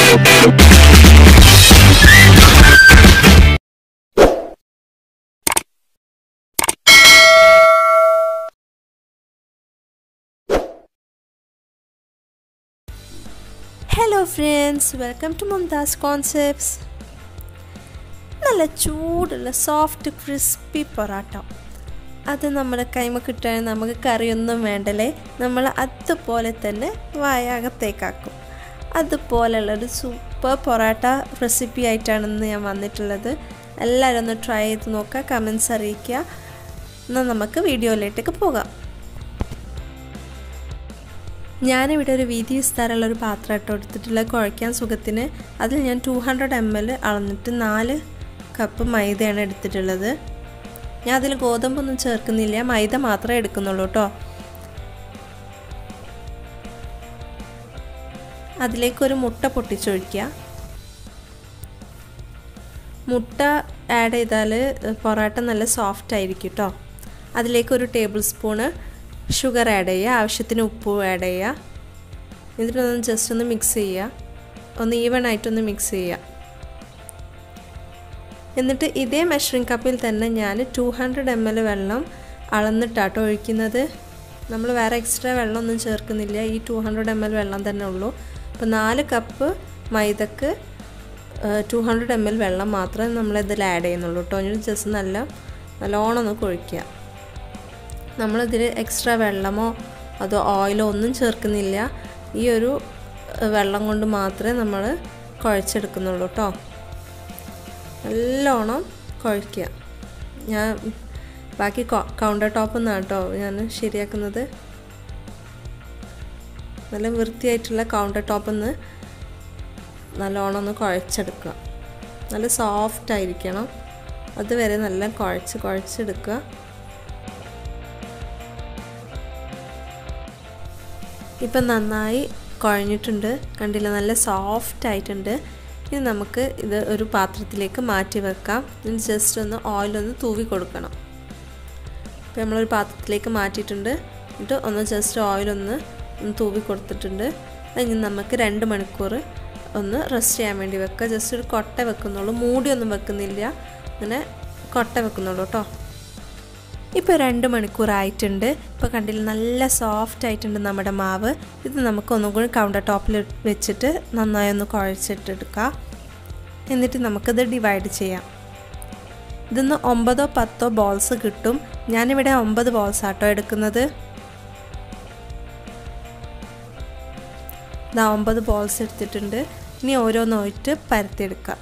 hello friends welcome to Mumtaz concepts നല്ല ചൂടുള്ള soft crispy parotta അത് നമ്മുടെ കൈമ കിട്ടാൻ നമുക്ക് കറിയൊന്നും വേണ്ടല്ലേ നമ്മൾ അതുപോലെ തന്നെ വായാകത്തേക്കാക്കും അതുപോലുള്ളൊരു സൂപ്പർ പൊറാട്ട റെസിപ്പി ആയിട്ടാണ് ഞാൻ വന്നിട്ടുള്ളത് എല്ലാവരും ഒന്ന് ട്രൈ ചെയ്ത് നോക്കുക കമൻസ് അറിയിക്കുക എന്നാൽ നമുക്ക് വീഡിയോയിലേട്ടേക്ക് പോകാം ഞാനിവിടെ ഒരു വീതി വിസ്താരമുള്ള ഒരു പാത്രം ഇട്ട് എടുത്തിട്ടുള്ള കുഴയ്ക്കാൻ സുഖത്തിന് അതിൽ ഞാൻ ടു ഹൺഡ്രഡ് എം എൽ അളന്നിട്ട് നാല് കപ്പ് മൈദയാണ് എടുത്തിട്ടുള്ളത് ഞാൻ അതിൽ ഗോതമ്പൊന്നും ചേർക്കുന്നില്ല മൈദ മാത്രമേ എടുക്കുന്നുള്ളൂ കേട്ടോ അതിലേക്കൊരു മുട്ട പൊട്ടിച്ചൊഴിക്കുക മുട്ട ആഡ് ചെയ്താൽ പൊറോട്ട നല്ല സോഫ്റ്റ് ആയിരിക്കും കേട്ടോ അതിലേക്കൊരു ടേബിൾ സ്പൂണ് ഷുഗർ ആഡ് ചെയ്യുക ആവശ്യത്തിന് ഉപ്പ് ആഡ് ചെയ്യുക എന്നിട്ടൊന്ന് ജസ്റ്റ് ഒന്ന് മിക്സ് ചെയ്യുക ഒന്ന് ഈവൺ ആയിട്ടൊന്ന് മിക്സ് ചെയ്യുക എന്നിട്ട് ഇതേ മെഷറിംഗ് കപ്പിൽ തന്നെ ഞാൻ ടു ഹൺഡ്രഡ് എം എൽ വെള്ളം അളന്നിട്ടാട്ടോ ഒഴിക്കുന്നത് നമ്മൾ വേറെ എക്സ്ട്രാ വെള്ളമൊന്നും ചേർക്കുന്നില്ല ഈ ടു ഹൺഡ്രഡ് എം എൽ വെള്ളം തന്നെ ഉള്ളൂ അപ്പോൾ നാല് കപ്പ് മൈദക്ക് ടു ഹൺഡ്രഡ് എം എൽ വെള്ളം മാത്രമേ നമ്മളിതിൽ ആഡ് ചെയ്യുന്നുള്ളൂ കേട്ടോ ഇനി ജസ്റ്റ് നല്ല നല്ലോണം ഒന്ന് കൊഴിക്കുക നമ്മളിതിൽ എക്സ്ട്രാ വെള്ളമോ അതോ ഓയിലോ ഒന്നും ചേർക്കുന്നില്ല ഈ ഒരു വെള്ളം കൊണ്ട് മാത്രമേ നമ്മൾ കുഴച്ചെടുക്കുന്നുള്ളൂ കേട്ടോ നല്ലോണം കുഴയ്ക്കുക ഞാൻ ബാക്കി കൗണ്ടർ ടോപ്പ് നിന്നാണ് കേട്ടോ ഞാൻ ശരിയാക്കുന്നത് നല്ല വൃത്തിയായിട്ടുള്ള കൗണ്ടർ ടോപ്പിൽ നിന്ന് നല്ലോണം ഒന്ന് കുഴച്ചെടുക്കുക നല്ല സോഫ്റ്റ് ആയിരിക്കണം അതുവരെ നല്ല കുഴച്ച് കുഴച്ചെടുക്കുക ഇപ്പം നന്നായി കുഴഞ്ഞിട്ടുണ്ട് കണ്ടില്ല നല്ല സോഫ്റ്റ് ആയിട്ടുണ്ട് ഇനി നമുക്ക് ഇത് ഒരു പാത്രത്തിലേക്ക് മാറ്റി വെക്കാം ഇനി ജസ്റ്റ് ഒന്ന് ഓയിലൊന്ന് തൂവി കൊടുക്കണം ഇപ്പോൾ നമ്മളൊരു പാത്രത്തിലേക്ക് മാറ്റിയിട്ടുണ്ട് എന്നിട്ട് ഒന്ന് ജസ്റ്റ് ഓയിലൊന്ന് തൂവി കൊടുത്തിട്ടുണ്ട് അതിന് നമുക്ക് രണ്ട് മണിക്കൂർ ഒന്ന് റെസ്റ്റ് ചെയ്യാൻ വേണ്ടി വെക്കുക ജസ്റ്റ് ഒരു കൊട്ട വെക്കുന്നുള്ളൂ മൂടിയൊന്നും വെക്കുന്നില്ല അങ്ങനെ കൊട്ട വെക്കുന്നുള്ളൂ കേട്ടോ ഇപ്പോൾ രണ്ട് മണിക്കൂറായിട്ടുണ്ട് ഇപ്പോൾ കണ്ടില്ല നല്ല സോഫ്റ്റ് ആയിട്ടുണ്ട് നമ്മുടെ മാവ് ഇത് നമുക്ക് ഒന്നും കൂടി കൗണ്ടർ ടോപ്പിൽ വെച്ചിട്ട് നന്നായി ഒന്ന് കുഴച്ചിട്ടെടുക്കുക എന്നിട്ട് നമുക്കിത് ഡിവൈഡ് ചെയ്യാം ഇതൊന്ന് ഒമ്പതോ പത്തോ ബോൾസ് കിട്ടും ഞാനിവിടെ ഒമ്പത് ബോൾസ് ആട്ടോ എടുക്കുന്നത് ഇതാ ഒമ്പത് ബോൾസ് എടുത്തിട്ടുണ്ട് ഇനി ഓരോന്നായിട്ട് പരത്തിയെടുക്കാം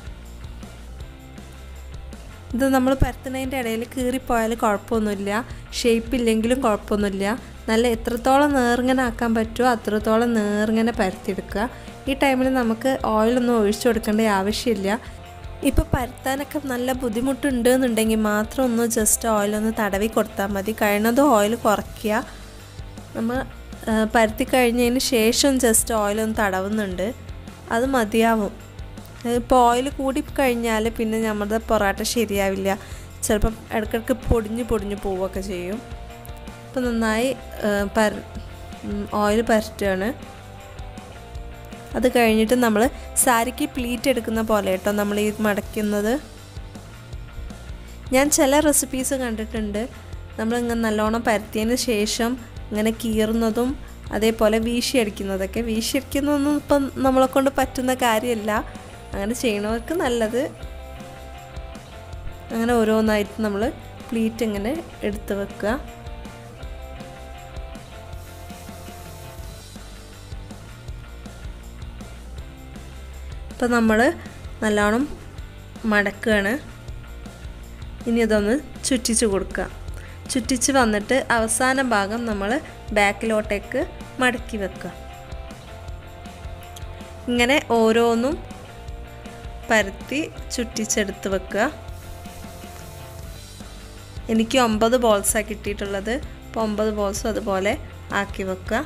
ഇത് നമ്മൾ പരത്തുന്നതിൻ്റെ ഇടയിൽ കീറിപ്പോയാൽ കുഴപ്പമൊന്നുമില്ല ഷേപ്പ് ഇല്ലെങ്കിലും കുഴപ്പമൊന്നുമില്ല നല്ല എത്രത്തോളം നേർങ്ങനെ ആക്കാൻ പറ്റുമോ അത്രത്തോളം നേർങ്ങനെ പരത്തിയെടുക്കുക ഈ ടൈമിൽ നമുക്ക് ഓയിലൊന്നും ഒഴിച്ചു കൊടുക്കേണ്ട ആവശ്യമില്ല ഇപ്പോൾ പരത്താനൊക്കെ നല്ല ബുദ്ധിമുട്ടുണ്ട് എന്നുണ്ടെങ്കിൽ മാത്രം ഒന്ന് ജസ്റ്റ് ഓയിലൊന്ന് തടവി കൊടുത്താൽ മതി കഴിയുന്നതും ഓയിൽ കുറയ്ക്കുക നമ്മൾ പരത്തി കഴിഞ്ഞതിന് ശേഷം ജസ്റ്റ് ഓയിലൊന്ന് തടവുന്നുണ്ട് അത് മതിയാവും ഇപ്പോൾ ഓയിൽ കൂടി കഴിഞ്ഞാൽ പിന്നെ നമ്മുടെ പൊറോട്ട ശരിയാവില്ല ചിലപ്പം ഇടയ്ക്കിടയ്ക്ക് പൊടിഞ്ഞ് പൊടിഞ്ഞ് പോവുകയൊക്കെ ചെയ്യും അപ്പോൾ നന്നായി പര ഓയിൽ പരട്ടുകയാണ് അത് കഴിഞ്ഞിട്ട് നമ്മൾ സാരിക്ക് പ്ലീറ്റ് എടുക്കുന്ന പോലെ കേട്ടോ നമ്മൾ ഈ മടക്കുന്നത് ഞാൻ ചില റെസിപ്പീസ് കണ്ടിട്ടുണ്ട് നമ്മളിങ്ങനെ നല്ലോണം പരത്തിയതിന് ശേഷം ഇങ്ങനെ കീറുന്നതും അതേപോലെ വീശിയടിക്കുന്നതൊക്കെ വീശിയടിക്കുന്നതൊന്നും ഇപ്പം നമ്മളെ കൊണ്ട് പറ്റുന്ന കാര്യമല്ല അങ്ങനെ ചെയ്യണവർക്ക് നല്ലത് അങ്ങനെ ഓരോന്നായിട്ട് നമ്മൾ പ്ലീറ്റ് ഇങ്ങനെ എടുത്ത് വെക്കുക ഇപ്പം നമ്മൾ നല്ലോണം മടക്കുകയാണ് ഇനി ഇതൊന്ന് ചുറ്റിച്ച് കൊടുക്കുക ചുറ്റിച്ച് വന്നിട്ട് അവസാന ഭാഗം നമ്മൾ ബാക്കിലോട്ടേക്ക് മടക്കി വെക്കുക ഇങ്ങനെ ഓരോന്നും പരത്തി ചുറ്റിച്ചെടുത്ത് വെക്കുക എനിക്ക് ഒമ്പത് ബോൾസാണ് കിട്ടിയിട്ടുള്ളത് അപ്പോൾ ഒമ്പത് ബോൾസും അതുപോലെ ആക്കി വെക്കുക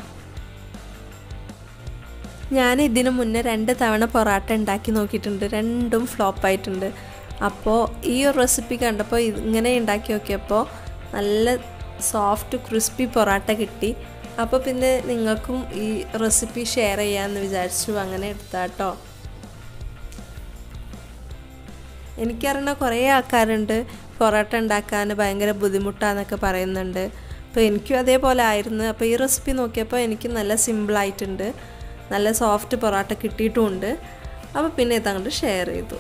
ഞാൻ ഇതിനു മുന്നേ രണ്ട് തവണ പൊറാട്ട ഉണ്ടാക്കി നോക്കിയിട്ടുണ്ട് രണ്ടും ഫ്ലോപ്പായിട്ടുണ്ട് അപ്പോൾ ഈ ഒരു റെസിപ്പി കണ്ടപ്പോൾ ഇങ്ങനെ ഉണ്ടാക്കി നോക്കിയപ്പോൾ നല്ല സോഫ്റ്റ് ക്രിസ്പി പൊറാട്ട കിട്ടി അപ്പോൾ പിന്നെ നിങ്ങൾക്കും ഈ റെസിപ്പി ഷെയർ ചെയ്യാമെന്ന് വിചാരിച്ചു അങ്ങനെ എടുത്താട്ടോ എനിക്കറിയുന്ന കുറേ ആൾക്കാരുണ്ട് പൊറോട്ട ഉണ്ടാക്കാൻ ഭയങ്കര ബുദ്ധിമുട്ടാന്നൊക്കെ പറയുന്നുണ്ട് അപ്പോൾ എനിക്കും അതേപോലെ ആയിരുന്നു അപ്പോൾ ഈ റെസിപ്പി നോക്കിയപ്പോൾ എനിക്ക് നല്ല സിമ്പിളായിട്ടുണ്ട് നല്ല സോഫ്റ്റ് പൊറോട്ട കിട്ടിയിട്ടുമുണ്ട് അപ്പോൾ പിന്നെ ഇതങ്ങോട്ട് ഷെയർ ചെയ്തു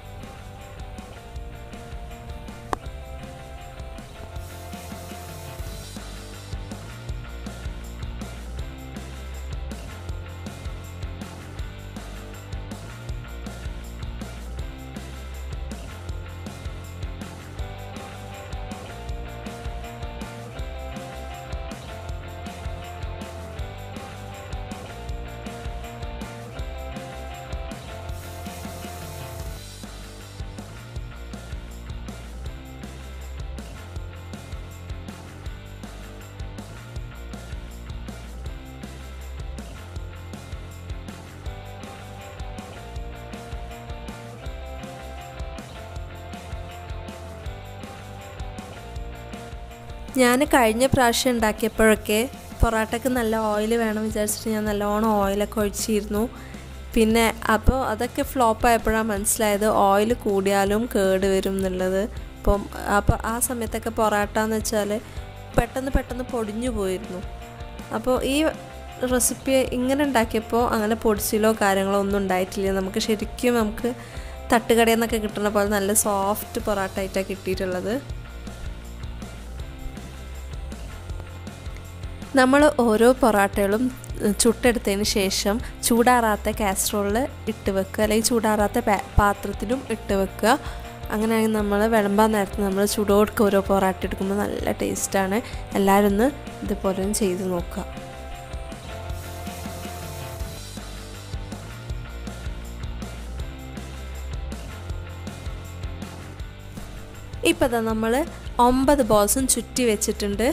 ഞാൻ കഴിഞ്ഞ പ്രാവശ്യം ഉണ്ടാക്കിയപ്പോഴൊക്കെ പൊറോട്ടയ്ക്ക് നല്ല ഓയിൽ വേണം വിചാരിച്ചിട്ട് ഞാൻ നല്ലോണം ഓയിലൊക്കെ ഒഴിച്ചിരുന്നു പിന്നെ അപ്പോൾ അതൊക്കെ ഫ്ലോപ്പ് ആയപ്പോഴാണ് മനസ്സിലായത് ഓയിൽ കൂടിയാലും കേട് വരും എന്നുള്ളത് അപ്പം അപ്പോൾ ആ സമയത്തൊക്കെ പൊറോട്ട എന്ന് വെച്ചാൽ പെട്ടെന്ന് പെട്ടെന്ന് പൊടിഞ്ഞു പോയിരുന്നു അപ്പോൾ ഈ റെസിപ്പി ഇങ്ങനെ ഉണ്ടാക്കിയപ്പോൾ അങ്ങനെ പൊടിച്ചിലോ കാര്യങ്ങളോ ഒന്നും ഉണ്ടായിട്ടില്ല നമുക്ക് ശരിക്കും നമുക്ക് തട്ടുകടയിൽ നിന്നൊക്കെ കിട്ടുന്ന പോലെ നല്ല സോഫ്റ്റ് പൊറോട്ട ആയിട്ടാണ് കിട്ടിയിട്ടുള്ളത് നമ്മൾ ഓരോ പൊറോട്ടകളും ചുട്ടെടുത്തതിന് ശേഷം ചൂടാറാത്ത കാസറോളിൽ ഇട്ട് വെക്കുക അല്ലെങ്കിൽ ചൂടാറാത്ത പാത്രത്തിലും ഇട്ട് വെക്കുക അങ്ങനെയാണെങ്കിൽ നമ്മൾ വിളമ്പാൻ നേരത്ത് നമ്മൾ ചൂടോടുക്ക് ഓരോ പൊറോട്ട എടുക്കുമ്പോൾ നല്ല ടേസ്റ്റാണ് എല്ലാവരും ഒന്ന് ഇതുപോലെ ഒന്ന് ചെയ്ത് നോക്കുക ഇപ്പം തന്നെ നമ്മൾ ഒമ്പത് ബോൾസും ചുറ്റി വെച്ചിട്ടുണ്ട്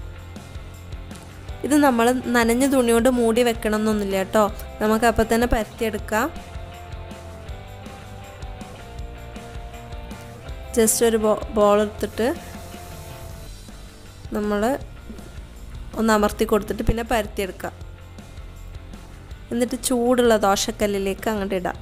ഇത് നമ്മൾ നനഞ്ഞ തുണി കൊണ്ട് മൂടി വെക്കണം എന്നൊന്നുമില്ല കേട്ടോ നമുക്ക് അപ്പം തന്നെ പരത്തിയെടുക്കാം ജസ്റ്റ് ഒരു ബോ ബോൾ എടുത്തിട്ട് നമ്മൾ ഒന്ന് അമർത്തി കൊടുത്തിട്ട് പിന്നെ പരത്തിയെടുക്കാം എന്നിട്ട് ചൂടുള്ള ദോശക്കല്ലിലേക്ക് അങ്ങോട്ട് ഇടാം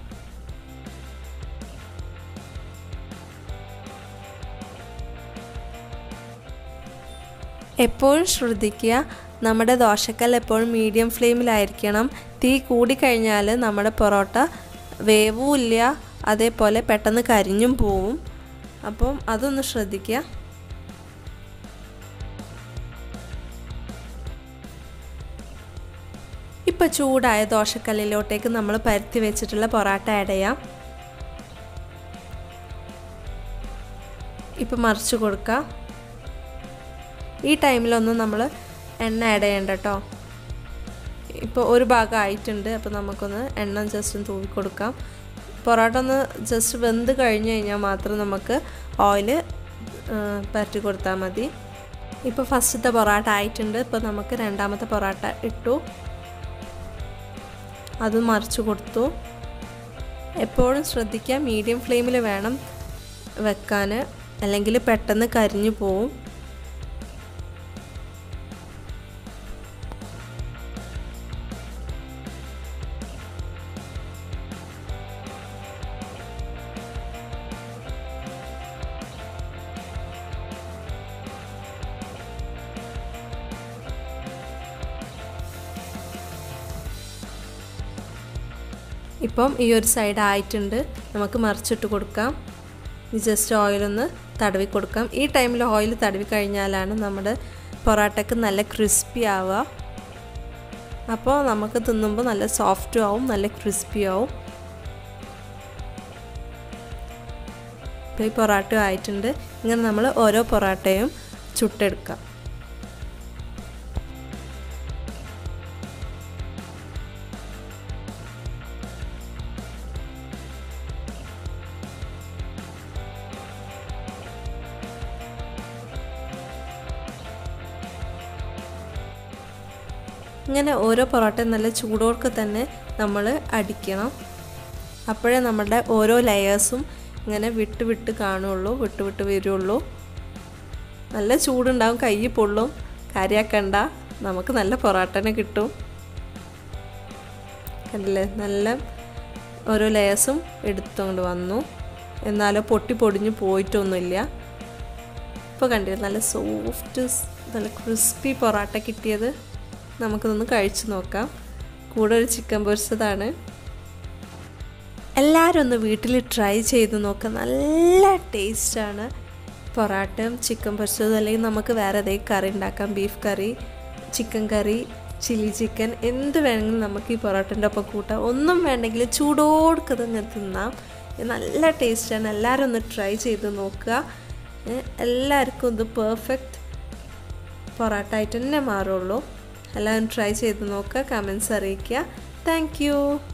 എപ്പോഴും ശ്രദ്ധിക്കുക നമ്മുടെ ദോശക്കല്ല് എപ്പോഴും മീഡിയം ഫ്ലെയിമിലായിരിക്കണം തീ കൂടിക്കഴിഞ്ഞാൽ നമ്മുടെ പൊറോട്ട വേവും ഇല്ല അതേപോലെ പെട്ടെന്ന് കരിഞ്ഞും പോവും അപ്പം അതൊന്ന് ശ്രദ്ധിക്കുക ഇപ്പോൾ ചൂടായ ദോശക്കല്ലിലോട്ടേക്ക് നമ്മൾ പരുത്തി വെച്ചിട്ടുള്ള പൊറോട്ട ആഡ് ചെയ്യാം ഇപ്പം മറിച്ച് കൊടുക്കുക ഈ ടൈമിലൊന്നും നമ്മൾ എണ്ണ ആഡ് ചെയ്യണ്ട കേട്ടോ ഇപ്പോൾ ഒരു ഭാഗം ആയിട്ടുണ്ട് അപ്പോൾ നമുക്കൊന്ന് എണ്ണ ജസ്റ്റ് ഒന്ന് തൂവി കൊടുക്കാം പൊറോട്ട ഒന്ന് ജസ്റ്റ് വെന്ത് കഴിഞ്ഞ് കഴിഞ്ഞാൽ മാത്രം നമുക്ക് ഓയിൽ പരട്ടി കൊടുത്താൽ മതി ഇപ്പോൾ ഫസ്റ്റത്തെ പൊറോട്ട ആയിട്ടുണ്ട് ഇപ്പോൾ നമുക്ക് രണ്ടാമത്തെ പൊറോട്ട ഇട്ടു അത് മറിച്ച് കൊടുത്തു എപ്പോഴും ശ്രദ്ധിക്കുക മീഡിയം ഫ്ലെയിമിൽ വേണം വെക്കാൻ അല്ലെങ്കിൽ പെട്ടെന്ന് കരിഞ്ഞു പോവും ഇപ്പം ഈ ഒരു സൈഡ് ആയിട്ടുണ്ട് നമുക്ക് മറിച്ചിട്ട് കൊടുക്കാം ജസ്റ്റ് ഓയിലൊന്ന് തടവി കൊടുക്കാം ഈ ടൈമിൽ ഓയിൽ തടവി കഴിഞ്ഞാലാണ് നമ്മുടെ പൊറോട്ടയ്ക്ക് നല്ല ക്രിസ്പി ആവുക അപ്പോൾ നമുക്ക് തിന്നുമ്പോൾ നല്ല സോഫ്റ്റും ആവും നല്ല ക്രിസ്പി ആവും ഇപ്പോൾ ഈ പൊറോട്ട ആയിട്ടുണ്ട് ഇങ്ങനെ നമ്മൾ ഓരോ പൊറോട്ടയും ചുട്ടെടുക്കാം ഇങ്ങനെ ഓരോ പൊറോട്ടയും നല്ല ചൂടോർക്ക് തന്നെ നമ്മൾ അടിക്കണം അപ്പോഴേ നമ്മുടെ ഓരോ ലെയേഴ്സും ഇങ്ങനെ വിട്ട് വിട്ട് കാണുള്ളൂ വിട്ട് വിട്ട് വരുള്ളൂ നല്ല ചൂടുണ്ടാവും കൈ പൊള്ളും കാര്യാക്കണ്ട നമുക്ക് നല്ല പൊറോട്ടനെ കിട്ടും കണ്ടില്ലേ നല്ല ഓരോ ലെയേഴ്സും എടുത്തുകൊണ്ട് വന്നു എന്നാലോ പൊട്ടി പൊടിഞ്ഞ് പോയിട്ടൊന്നുമില്ല ഇപ്പോൾ കണ്ടില്ല നല്ല സോഫ്റ്റ് നല്ല ക്രിസ്പി പൊറാട്ട കിട്ടിയത് നമുക്കിതൊന്ന് കഴിച്ചു നോക്കാം കൂടെ ഒരു ചിക്കൻ പൊരിച്ചതാണ് എല്ലാവരും ഒന്ന് വീട്ടിൽ ട്രൈ ചെയ്ത് നോക്കുക നല്ല ടേസ്റ്റാണ് പൊറാട്ടയും ചിക്കൻ പൊരിച്ചതും അല്ലെങ്കിൽ നമുക്ക് വേറെ ഏതെങ്കിലും കറി ഉണ്ടാക്കാം ബീഫ് കറി ചിക്കൻ കറി ചില്ലി ചിക്കൻ എന്ത് വേണമെങ്കിലും നമുക്ക് ഈ പൊറോട്ടൻ്റെ ഒപ്പം കൂട്ടാം ഒന്നും വേണ്ടെങ്കിൽ ചൂടോടുക്കത് ഇങ്ങനെ തിന്നാം ഇത് നല്ല ടേസ്റ്റാണ് എല്ലാവരും ഒന്ന് ട്രൈ ചെയ്ത് നോക്കുക എല്ലാവർക്കും ഇത് പെർഫെക്റ്റ് പൊറോട്ട ആയിട്ട് തന്നെ മാറുള്ളൂ എല്ലാവരും ട്രൈ ചെയ്ത് നോക്കുക കമൻസ് അറിയിക്കുക താങ്ക്